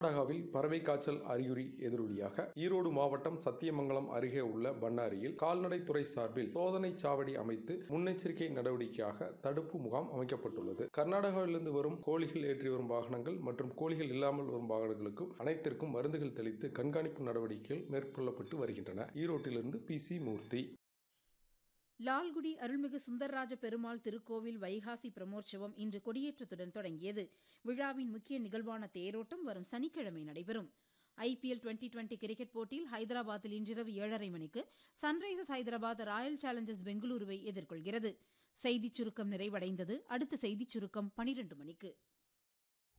கர்நாடகாவில் பறவை காய்ச்சல் அறிகுறி எதிரொலியாக ஈரோடு மாவட்டம் சத்தியமங்கலம் அருகே உள்ள பண்ணாரியில் கால்நடைத்துறை சார்பில் சோதனை சாவடி அமைத்து முன்னெச்சரிக்கை நடவடிக்கையாக தடுப்பு முகாம் அமைக்கப்பட்டுள்ளது கர்நாடகாவிலிருந்து வரும் கோழிகள் ஏற்றி வரும் வாகனங்கள் மற்றும் கோழிகள் இல்லாமல் வரும் வாகனங்களுக்கும் அனைத்திற்கும் மருந்துகள் தெளித்து கண்காணிப்பு நடவடிக்கைகள் மேற்கொள்ளப்பட்டு வருகின்றன ஈரோட்டிலிருந்து பி சி மூர்த்தி லால்குடி அருள்மிகு சுந்தரராஜ பெருமாள் திருக்கோவில் வைகாசி பிரமோற்சவம் இன்று கொடியேற்றத்துடன் தொடங்கியது விழாவின் முக்கிய நிகழ்வான தேரோட்டம் வரும் சனிக்கிழமை நடைபெறும் ஐபிஎல் டுவெண்டி டுவெண்டி கிரிக்கெட் போட்டியில் ஹைதராபாத்தில் இன்றிரவு ஏழரை மணிக்கு சன்ரைசர்ஸ் ஹைதராபாத் ராயல் சேலஞ்சர்ஸ் பெங்களூருவை எதிர்கொள்கிறது செய்திச் சுருக்கம் நிறைவடைந்தது அடுத்த செய்திச் சுருக்கம் பனிரெண்டு மணிக்கு